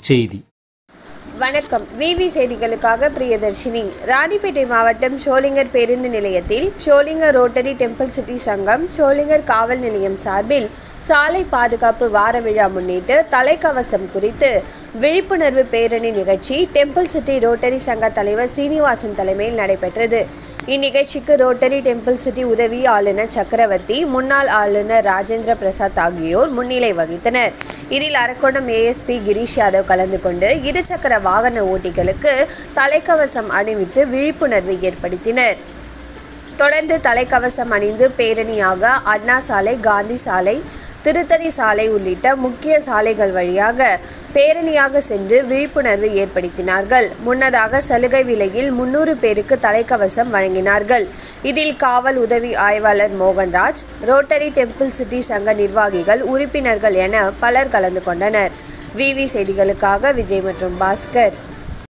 செய்தி வணக்கம் விவி செய்திகளுக்காக பிரியதர்ஷினி ராணிப்பேட்டை மாவட்டம் ஷோலிங்கர் பேருந்து நிலையத்தில் ஷோலிங்கர் ரோட்டரி டெம்பிள் சிட்டி சங்கம் ஷோலிங்கர் காவல் நிலையம் சார்பில் சாலை பாதுகாப்பு வார விழா முன்னிட்டு தலைக்கவசம் குறித்து விழிப்புணர்வு பேரணி நிகழ்ச்சி டெம்பிள் சிட்டி ரோட்டரி சங்க தலைவர் சீனிவாசன் தலைமையில் நடைபெற்றது இந்நிகழ்ச்சிக்கு ரோட்டரி டெம்பிள் சிட்டி உதவி ஆளுநர் சக்கரவர்த்தி முன்னாள் ஆளுநர் ராஜேந்திர பிரசாத் ஆகியோர் முன்னிலை வகித்தனர் இதில் அரக்கோணம் ஏஎஸ்பி கிரீஷ் யாதவ் கலந்து கொண்டு இருசக்கர வாகன ஓட்டிகளுக்கு தலைக்கவசம் அணிவித்து விழிப்புணர்வு ஏற்படுத்தினர் தொடர்ந்து தலைக்கவசம் அணிந்து பேரணியாக அண்ணா சாலை காந்தி சாலை திருத்தணி சாலை உள்ளிட்ட முக்கிய சாலைகள் வழியாக பேரணியாக சென்று விழிப்புணர்வு ஏற்படுத்தினார்கள் முன்னதாக சலுகை விலையில் முன்னூறு பேருக்கு தலைக்கவசம் வழங்கினார்கள் இதில் காவல் உதவி ஆய்வாளர் மோகன்ராஜ் ரோட்டரி டெம்பிள் சிட்டி சங்க நிர்வாகிகள் உறுப்பினர்கள் என பலர் கலந்து கொண்டனர் விவி செய்திகளுக்காக விஜய் மற்றும் பாஸ்கர்